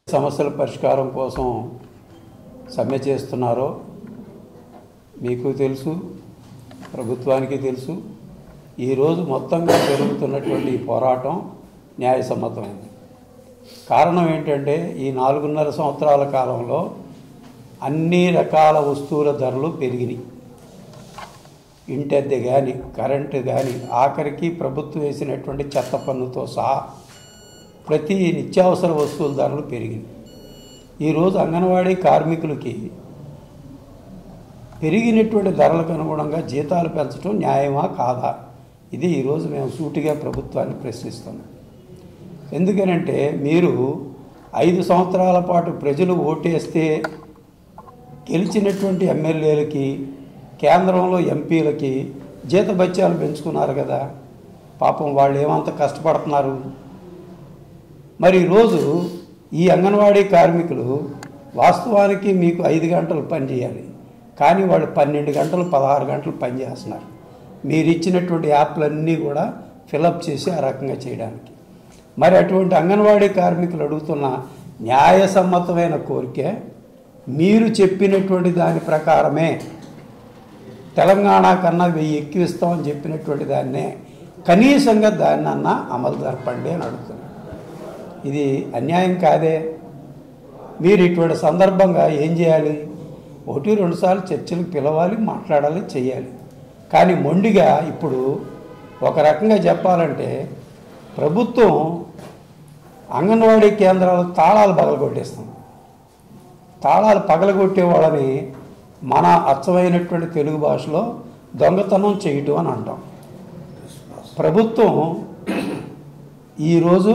సమస్యల పరిష్కారం కోసం సమ్మె చేస్తున్నారో మీకు తెలుసు ప్రభుత్వానికి తెలుసు ఈరోజు మొత్తంగా జరుగుతున్నటువంటి ఈ పోరాటం న్యాయసమ్మతమైంది కారణం ఏంటంటే ఈ నాలుగున్నర సంవత్సరాల కాలంలో అన్ని రకాల వస్తువుల ధరలు పెరిగినాయి ఇంటద్దె కానీ కరెంటు కానీ ఆఖరికి ప్రభుత్వం వేసినటువంటి చెత్త పన్నుతో సహా ప్రతి నిత్యావసర వస్తువుల ధరలు పెరిగినాయి ఈరోజు అంగన్వాడీ కార్మికులకి పెరిగినటువంటి ధరలకు అనుగుణంగా జీతాలు పెంచడం న్యాయమా కాదా ఇది ఈరోజు మేము సూటిగా ప్రభుత్వాన్ని ప్రశ్నిస్తున్నాం ఎందుకనంటే మీరు ఐదు సంవత్సరాల పాటు ప్రజలు ఓటేస్తే గెలిచినటువంటి ఎమ్మెల్యేలకి కేంద్రంలో ఎంపీలకి జీతభత్యాలు పెంచుకున్నారు కదా పాపం వాళ్ళు ఏమంత కష్టపడుతున్నారు మరి ఈరోజు ఈ అంగన్వాడీ కార్మికులు వాస్తవానికి మీకు ఐదు గంటలు పని చేయాలి కానీ వాళ్ళు పన్నెండు గంటలు పదహారు గంటలు పని చేస్తున్నారు మీరు ఇచ్చినటువంటి యాప్లన్నీ కూడా ఫిలప్ చేసి ఆ రకంగా చేయడానికి మరి అటువంటి అంగన్వాడీ కార్మికులు అడుగుతున్న న్యాయసమ్మతమైన కోరిక మీరు చెప్పినటువంటి దాని ప్రకారమే తెలంగాణ కన్నా వెయ్యి ఎక్కువ ఇస్తామని చెప్పినటువంటి దాన్నే కనీసంగా దాన్నన్నా అమలు జరపండి అని అడుగుతున్నాను ఇది అన్యాయం కాదే మీరు ఇటువంటి సందర్భంగా ఏం చేయాలి ఒకటి రెండుసార్లు చర్చలకు పిలవాలి మాట్లాడాలి చేయాలి కానీ మొండిగా ఇప్పుడు ఒక రకంగా చెప్పాలంటే ప్రభుత్వం అంగన్వాడీ కేంద్రాలు తాళాలు పగలగొట్టేస్తాం తాళాలు పగలగొట్టే వాళ్ళని మన అచ్చమైనటువంటి తెలుగు భాషలో దొంగతనం చేయటం అని అంటాం ప్రభుత్వం ఈరోజు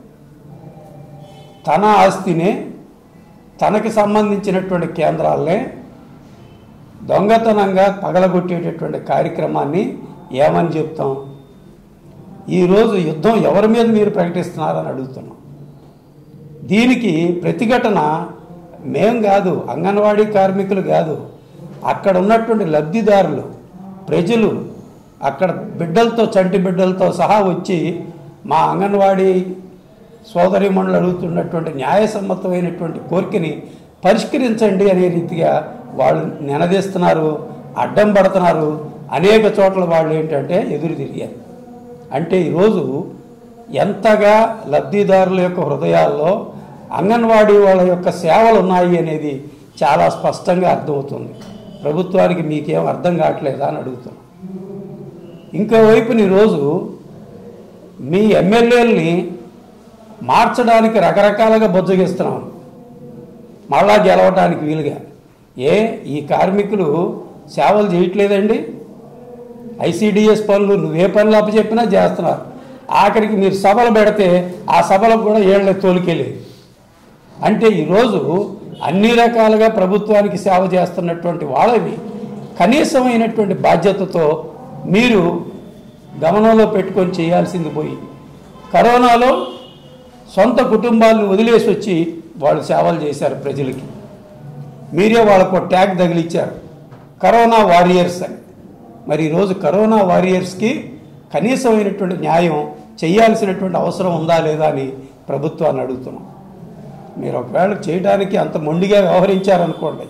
తన ఆస్తినే తనకి సంబంధించినటువంటి కేంద్రాలనే దొంగతనంగా పగలగొట్టేటటువంటి కార్యక్రమాన్ని ఏమని చెప్తాం ఈరోజు యుద్ధం ఎవరి మీద మీరు ప్రకటిస్తున్నారని అడుగుతున్నాం దీనికి ప్రతిఘటన మేం కాదు అంగన్వాడీ కార్మికులు కాదు అక్కడ ఉన్నటువంటి లబ్ధిదారులు ప్రజలు అక్కడ బిడ్డలతో చంటి బిడ్డలతో సహా వచ్చి మా అంగన్వాడీ సోదరిమణులు అడుగుతున్నటువంటి న్యాయసమ్మతమైనటువంటి కోరికని పరిష్కరించండి అనే రీతిగా వాళ్ళు నినదీస్తున్నారు అడ్డం పడుతున్నారు అనేక చోట్ల వాళ్ళు ఏంటంటే ఎదురు తిరిగారు అంటే ఈరోజు ఎంతగా లబ్ధిదారుల యొక్క హృదయాల్లో అంగన్వాడీ వాళ్ళ యొక్క సేవలు ఉన్నాయి అనేది చాలా స్పష్టంగా అర్థమవుతుంది ప్రభుత్వానికి మీకేం అర్థం కావట్లేదా అని అడుగుతున్నాం ఇంకోవైపున ఈరోజు మీ ఎమ్మెల్యేలని మార్చడానికి రకరకాలుగా బొజ్జగిస్తున్నాం మళ్ళా గెలవటానికి వీలుగా ఏ ఈ కార్మికులు సేవలు చేయట్లేదండి ఐసీడిఎస్ పనులు నువ్వే పనులు అప్పచెప్పినా చేస్తున్నారు ఆఖరికి మీరు సభలు పెడితే ఆ సభలకు కూడా ఏళ్ళ తోలికెళ్ళేది అంటే ఈరోజు అన్ని రకాలుగా ప్రభుత్వానికి సేవ చేస్తున్నటువంటి వాళ్ళని కనీసమైనటువంటి బాధ్యతతో మీరు గమనంలో పెట్టుకొని చేయాల్సింది పోయి కరోనాలో సొంత కుటుంబాలను వదిలేసి వచ్చి వాళ్ళు సేవలు చేశారు ప్రజలకి మీరే వాళ్ళకు ట్యాగ్ తగిలిచ్చారు కరోనా వారియర్స్ అని మరి ఈరోజు కరోనా వారియర్స్కి కనీసమైనటువంటి న్యాయం చేయాల్సినటువంటి అవసరం ఉందా లేదా అని ప్రభుత్వాన్ని అడుగుతున్నాం మీరు ఒకవేళ చేయడానికి అంత మొండిగా వ్యవహరించారనుకోండి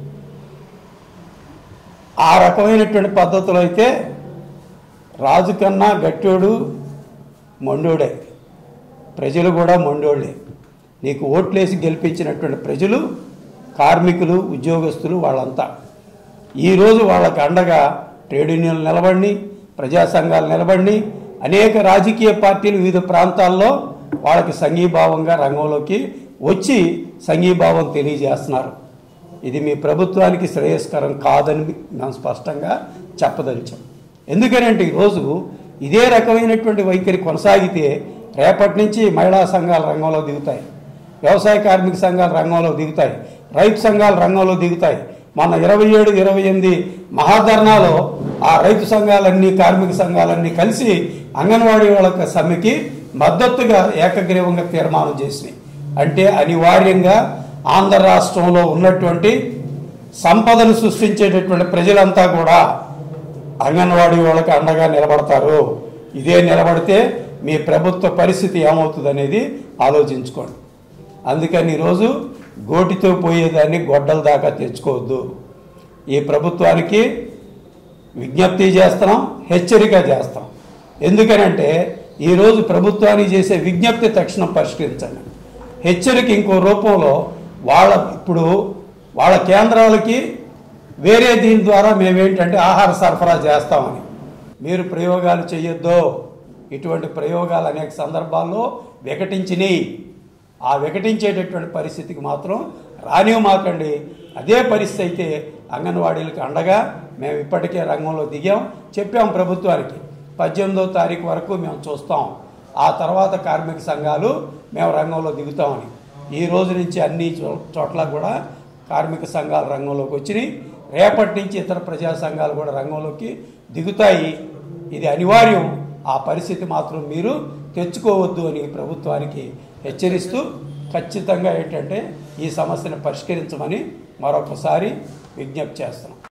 ఆ రకమైనటువంటి పద్ధతులు అయితే రాజు కన్నా గట్టోడు మొండోడే ప్రజలు కూడా మొండోళ్ళే నీకు ఓట్లేసి గెలిపించినటువంటి ప్రజలు కార్మికులు ఉద్యోగస్తులు వాళ్ళంతా ఈరోజు వాళ్ళకి అండగా ట్రేడ్ యూనియన్లు నిలబడి ప్రజా సంఘాలు నిలబడి అనేక రాజకీయ పార్టీలు వివిధ ప్రాంతాల్లో వాళ్ళకి సంఘీభావంగా రంగంలోకి వచ్చి సంఘీభావం తెలియజేస్తున్నారు ఇది మీ ప్రభుత్వానికి శ్రేయస్కరం కాదని మేము స్పష్టంగా చెప్పదలిచాం ఎందుకనంటే ఈరోజు ఇదే రకమైనటువంటి వైఖరి కొనసాగితే రేపటి నుంచి మహిళా సంఘాలు రంగంలో దిగుతాయి వ్యవసాయ కార్మిక సంఘాలు రంగంలో దిగుతాయి రైతు సంఘాలు రంగంలో దిగుతాయి మన ఇరవై ఏడు ఇరవై ఎనిమిది మహాధర్నాలో ఆ రైతు సంఘాలన్నీ కార్మిక సంఘాలన్నీ కలిసి అంగన్వాడీ వాళ్ళ సమ్మెకి మద్దతుగా ఏకగ్రీవంగా తీర్మానం చేసినాయి అంటే అనివార్యంగా ఆంధ్ర రాష్ట్రంలో ఉన్నటువంటి సంపదను సృష్టించేటటువంటి ప్రజలంతా కూడా అంగన్వాడీ వాళ్ళకి అండగా నిలబడతారు ఇదే నిలబడితే మీ ప్రభుత్వ పరిస్థితి ఏమవుతుంది అనేది ఆలోచించుకోండి అందుకని ఈరోజు గోటితో పోయేదాన్ని గొడ్డల దాకా తెచ్చుకోవద్దు ఈ ప్రభుత్వానికి విజ్ఞప్తి చేస్తున్నాం హెచ్చరిక చేస్తాం ఎందుకనంటే ఈరోజు ప్రభుత్వానికి చేసే విజ్ఞప్తి తక్షణం పరిష్కరించండి హెచ్చరిక ఇంకో రూపంలో వాళ్ళ ఇప్పుడు వాళ్ళ కేంద్రాలకి వేరే దీని ద్వారా మేమేంటంటే ఆహార సరఫరా చేస్తామని మీరు ప్రయోగాలు చేయొద్దు ఇటువంటి ప్రయోగాలు అనేక సందర్భాల్లో వికటించినాయి ఆ వికటించేటటువంటి పరిస్థితికి మాత్రం రానివ్వమాకండి అదే పరిస్థితి అయితే అంగన్వాడీలకు అండగా మేము ఇప్పటికే రంగంలో దిగాం చెప్పాం ప్రభుత్వానికి పద్దెనిమిదో తారీఖు వరకు మేము చూస్తాం ఆ తర్వాత కార్మిక సంఘాలు మేము రంగంలో దిగుతామని ఈ రోజు నుంచి అన్ని చో- చోట్ల కూడా కార్మిక సంఘాలు రంగంలోకి వచ్చినాయి రేపటి నుంచి ఇతర ప్రజా సంఘాలు కూడా రంగంలోకి దిగుతాయి ఇది అనివార్యం ఆ పరిస్థితి మాత్రం మీరు తెచ్చుకోవద్దు అని ప్రభుత్వానికి హెచ్చరిస్తూ ఖచ్చితంగా ఏంటంటే ఈ సమస్యను పరిష్కరించమని మరొకసారి విజ్ఞప్తి చేస్తున్నాం